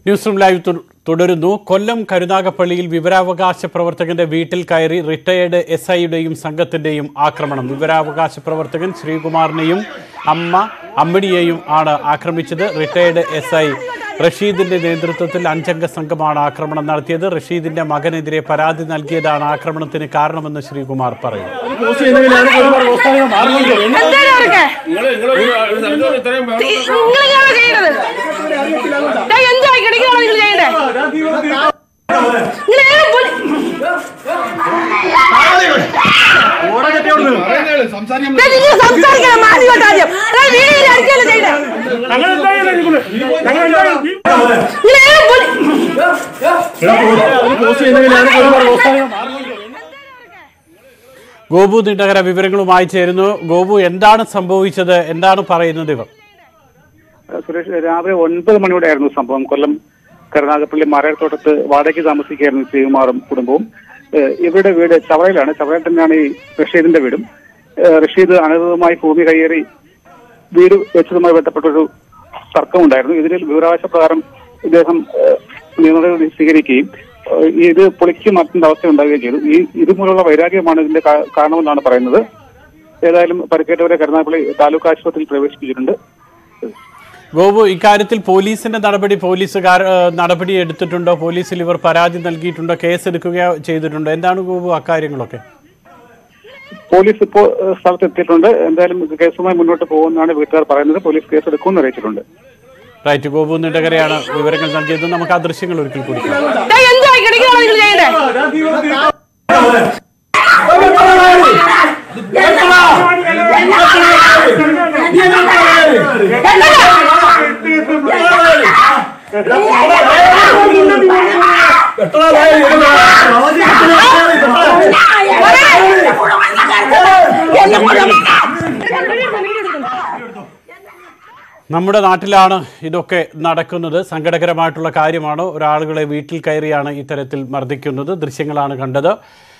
News room live തു- തുടരുന്നു കൊല്ലം കരുനാഗപ്പള്ളിയിൽ വിവരാവകാശ പ്രവർത്തകന്റെ വീട്ടിൽ കയറി റിട്ടയേർഡ് എസ് ഐയുടെയും സംഘത്തിന്റെയും ആക്രമണം വിവരാവകാശ പ്രവർത്തകൻ ശ്രീകുമാറിനെയും അമ്മ അമ്മിണിയെയും ആണ് ആക്രമിച്ചത് റിട്ടയേർഡ് എസ് ഐ റഷീദിന്റെ നേതൃത്വത്തിൽ അഞ്ചംഗ സംഘമാണ് ആക്രമണം നടത്തിയത് റഷീദിന്റെ മകനെതിരെ പരാതി നൽകിയതാണ് ആക്രമണത്തിന് കാരണമെന്ന് ശ്രീകുമാർ പറയുന്നു എന്തേലും അവർക്ക്? നിങ്ങള് നിങ്ങള് ഒരു സ്ഥലത്തോട് ഇത്രയും ബഹളം ഈ- നിങ്ങളിങ്ങനെയാണോ ചെയ്യണത്? ദേ, എന്തുവായി കിടക്കുകയാണോ നിങ്ങൾ ചെയ്യണ്ടേ? നിങ്ങൾ ഏത് പുലി- പറയുന്നതാണ് സംസാരിക്കാൻ ദേ, നിങ്ങൾ സംസാരിക്കണം മാധ്യമമായിട്ട് ആദ്യം. ദേ, വീഡിയോയിൽ അടിക്കുകയല്ലേ ചെയ്യണ്ടേ? നിങ്ങൾ ഏത് പുലി- ഗോപു നീണ്ടകര വിവരങ്ങളുമായി ചേരുന്നു ഗോപു എന്താണ് സംഭവിച്ചത് എന്താണ് പറയുന്നത് ഇവർ സുരേഷ് രാവിലെ ഒൻപത് മണിയോടെയായിരുന്നു സംഭവം കൊല്ലം കരുനാഗപ്പള്ളി മരത്തോട്ടത്ത് വാടകയ്ക്ക് താമസിക്കുകയായിരുന്നു ശ്രീകുമാറും കുടുംബവും ഏഹ് ഇവരുടെ വീട് ചവറയിലാണ് ചവറയിൽ തന്നെയാണ് ഈ റഷീദിന്റെ വീടും ഏഹ് റഷീദ് അനധികൃതമായി ഭൂമി കയ്യേറി വീട് വെച്ചതുമായി ബന്ധപ്പെട്ടൊരു തർക്കമുണ്ടായിരുന്നു ഇതിൽ വിവരാവകാശ പ്രകാരം ഇദ്ദേഹം ഏഹ് നിയമനടപടി സ്വീകരിക്കുകയും ഏഹ് ഇത് പൊളിച്ചു മാറ്റേണ്ട അവസ്ഥ ഉണ്ടാവുകയും ചെയ്തു ഈ ഇതുമൂലമുള്ള വൈരാഗ്യമാണ് ഇതിന്റെ കാ- കാരണമെന്നാണ് പറയുന്നത് ഏതായാലും പരിക്കേറ്റവരെ കരുനാഗപ്പള്ളി താലൂക്ക് ആശുപത്രിയിൽ പ്രവേശിപ്പിച്ചിട്ടുണ്ട് ഗോപു ഇക്കാര്യത്തിൽ പോലീസിന്റെ നടപടി പോലീസുകാർ ഏഹ്, നടപടി എടുത്തിട്ടുണ്ടോ പോലീസിൽ ഇവർ പരാതി നൽകിയിട്ടുണ്ടോ കേസ് എടുക്കുകയോ ചെയ്തിട്ടുണ്ടോ എന്താണ് ഗോപു അക്കാര്യങ്ങളൊക്കെ പോലീസ് ഇപ്പോൾ ഏഹ്, സ്ഥലത്ത് എത്തിയിട്ടുണ്ട് എന്തായാലും കേസുമായി മുന്നോട്ട് പോകുമെന്നാണ് വീട്ടുകാർ പറയുന്നത് പോലീസ് കേസ് എടുക്കുമെന്ന് അറിയിച്ചിട്ടുണ്ട് റൈറ്റ് ഗോപു നീണ്ടകരയാണ് വിവരങ്ങൾ നൽകിയത് നമുക്ക് ആ ദൃശ്യങ്ങൾ ഒരിക്കൽ കൂടി കാണാം. ദേ, എന്തുവായി കിടക്കുകയാണോ നിങ്ങൾ ചെയ്യണ്ടേ? നമ്മുടെ നാട്ടിലാണ് ഇതൊക്കെ നടക്കുന്നത് സങ്കടകരമായിട്ടുള്ള കാര്യമാണ് ഒരാളുകളെ വീട്ടിൽ കയറിയാണ് ഇത്തരത്തിൽ മർദ്ദിക്കുന്നത് ദൃശ്യങ്ങളാണ് കണ്ടത്